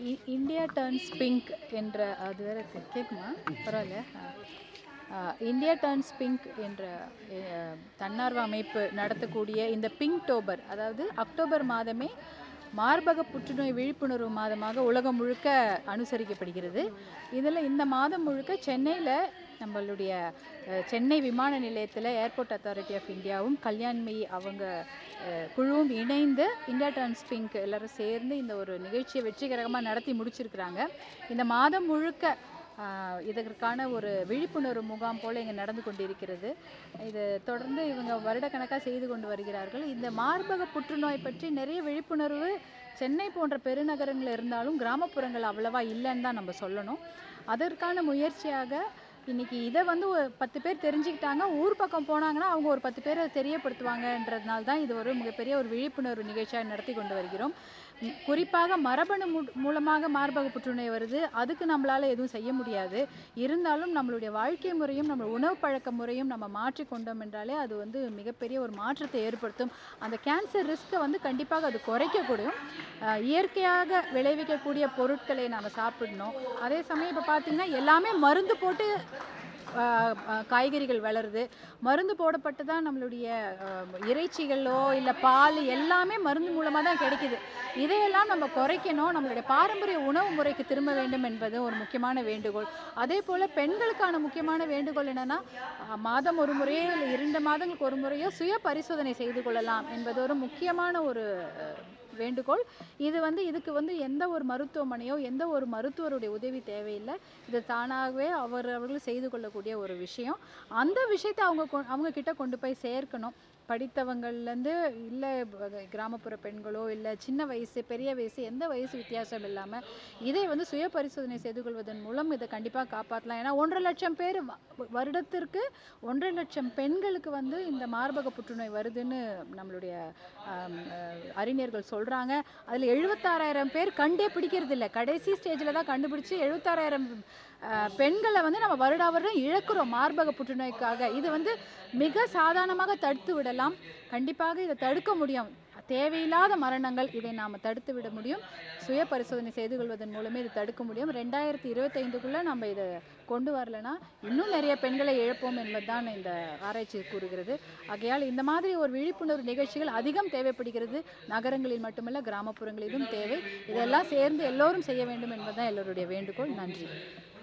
இ- India turns pink என்ற அது வேற தெ- கேக்குமா பரவாயில்ல ஆ. ஆ, இந்தியா டர்ன்ஸ் பிங்க் என்ற அஹ், தன்னார்வ அமைப்பு நடத்தக்கூடிய இந்த பிங்க் டோபர் அதாவது அக்டோபர் மாதமே மார்பக புற்றுநோய் விழிப்புணர்வு மாதமாக உலகம் முழுக்க அனுசரிக்கப்படுகிறது இதில் இந்த மாதம் முழுக்க சென்னையில் நம்மளுடைய அஹ், சென்னை விமான நிலையத்தில் ஏர்போர்ட் அத்தாரிட்டி ஆஃப் இந்தியாவும் கல்யாண்மயி அவங்க அஹ், குழுவும் இணைந்து இந்தியா டர்ன்ஸ் பிங்க் எல்லாரும் சேர்ந்து இந்த ஒரு நிகழ்ச்சியை வெற்றிகரமாக நடத்தி முடிச்சிருக்கிறாங்க இந்த மாதம் முழுக்க ஆஹ், இதற்கான ஒரு விழிப்புணர்வு முகாம் போல் இங்கே நடந்து கொண்டிருக்கிறது இது தொடர்ந்து இவங்க வருடக்கணக்காக செய்து கொண்டு வருகிறார்கள் இந்த மார்பக புற்றுநோய் பற்றி நிறைய விழிப்புணர்வு சென்னை போன்ற பெருநகரங்கள் இருந்தாலும் கிராமப்புறங்கள் அவ்வளவா இல்லைன்னு தான் நம்ம சொல்லணும் அதற்கான முயற்சியாக இன்னைக்கு இதை வந்து ஒரு பத்து பேர் தெரிஞ்சுக்கிட்டாங்க ஊர் பக்கம் போனாங்கன்னா அவங்க ஒரு பத்து பேரை தெரியப்படுத்துவாங்கன்றதுனால தான் இது ஒரு மிகப்பெரிய ஒரு விழிப்புணர்வு நிகழ்ச்சியாக நடத்தி கொண்டு வருகிறோம் ம், குறிப்பாக மரபணு மூ- மூலமாக மார்பக புற்றுநோய் வருது அதுக்கு நம்மளால எதுவும் செய்ய முடியாது இருந்தாலும் நம்மளுடைய வாழ்க்கை முறையும் நம்ம உணவு பழக்க முறையும் நம்ம மாற்றி கொண்டோம் என்றாலே அது வந்து மிகப்பெரிய ஒரு மாற்றத்தை ஏற்படுத்தும் அந்த கேன்சர் ரிஸ்க்கை வந்து கண்டிப்பாக அது குறைக்கக்கூடும் அஹ், இயற்கையாக விளைவிக்கக்கூடிய பொருட்களை நாம் சாப்பிடணும் அதே சமயம் இப்போ பார்த்தீங்கன்னா எல்லாமே மருந்து போட்டு ஆஹ் ஆஹ் காய்கறிகள் வளருது மருந்து போடப்பட்டு தான் நம்மளுடைய ஆஹ், இறைச்சிகளோ இல்லை பால் எல்லாமே மருந்து மூலமாக தான் கிடைக்குது இதையெல்லாம் நம்ம குறைக்கணும் நம்மளுடைய பாரம்பரிய உணவு முறைக்கு திரும்ப வேண்டும் என்பது ஒரு முக்கியமான வேண்டுகோள் அதே போல் பெண்களுக்கான முக்கியமான வேண்டுகோள் என்னென்னா மாதம் ஒரு முறையோ இல்லை இரண்டு மாதங்களுக்கு ஒரு முறையோ சுய பரிசோதனை செய்து கொள்ளலாம் என்பது ஒரு முக்கியமான ஒரு அஹ், வேண்டுகோள் இது வந்து இதுக்கு வந்து எந்த ஒரு மருத்துவமனையோ எந்த ஒரு மருத்துவருடைய உதவி தேவையில்லை இது தானாகவே அவர் அவர்கள் செய்து கொள்ளக்கூடிய ஒரு விஷயம் அந்த விஷயத்தை அவங்க கொ- அவங்க கிட்ட கொண்டு போய் சேர்க்கணும் படித்தவங்கள்லேருந்து இல்லை கிராமப்புற பெண்களோ இல்லை சின்ன வயசு பெரிய வயசு எந்த வயசு வித்தியாசம் இல்லாமல் இதை வந்து சுய பரிசோதனை செய்து கொள்வதன் மூலம் இதை கண்டிப்பாக காப்பாற்றலாம் ஏன்னா ஒன்றரை லட்சம் பேர் வ- வருடத்திற்கு ஒன்றரை லட்சம் பெண்களுக்கு வந்து இந்த மார்பக புற்றுநோய் வருதுன்னு நம்மளுடைய ஆம், அஹ், அறிஞர்கள் சொல்கிறாங்க அதில் எழுபத்தாறாயிரம் பேர் கண்டே பிடிக்கிறது இல்லை கடைசி ஸ்டேஜில் தான் கண்டுபிடிச்சி எழுபத்தாறாயிரம் பெண்களை வந்து நம்ம வருடா வருடம் இழக்கிறோம் மார்பக புற்றுநோய்க்காக இது வந்து மிக சாதாரணமாக தடுத்து விடலாம் கண்டிப்பாக இதை தடுக்க முடியும் தேவையில்லாத மரணங்கள் இதை நாம் தடுத்து விட முடியும் சுய பரிசோதனை செய்து கொள்வதன் மூலமே இது தடுக்க முடியும் ரெண்டாயிரத்தி இருபத்தைந்துக்குள்ளே நம்ம இதை கொண்டு வரலைன்னா இன்னும் நிறைய பெண்களை இழப்போம் என்பதுதான் இந்த ஆராய்ச்சி கூறுகிறது ஆகையால் இந்த மாதிரி ஒரு விழிப்புணர்வு நிகழ்ச்சிகள் அதிகம் தேவைப்படுகிறது நகரங்களில் மட்டுமல்ல கிராமப்புறங்களிலும் தேவை இதெல்லாம் சேர்ந்து எல்லோரும் செய்ய வேண்டும் என்பதுதான் எல்லோருடைய வேண்டுகோள் நன்றி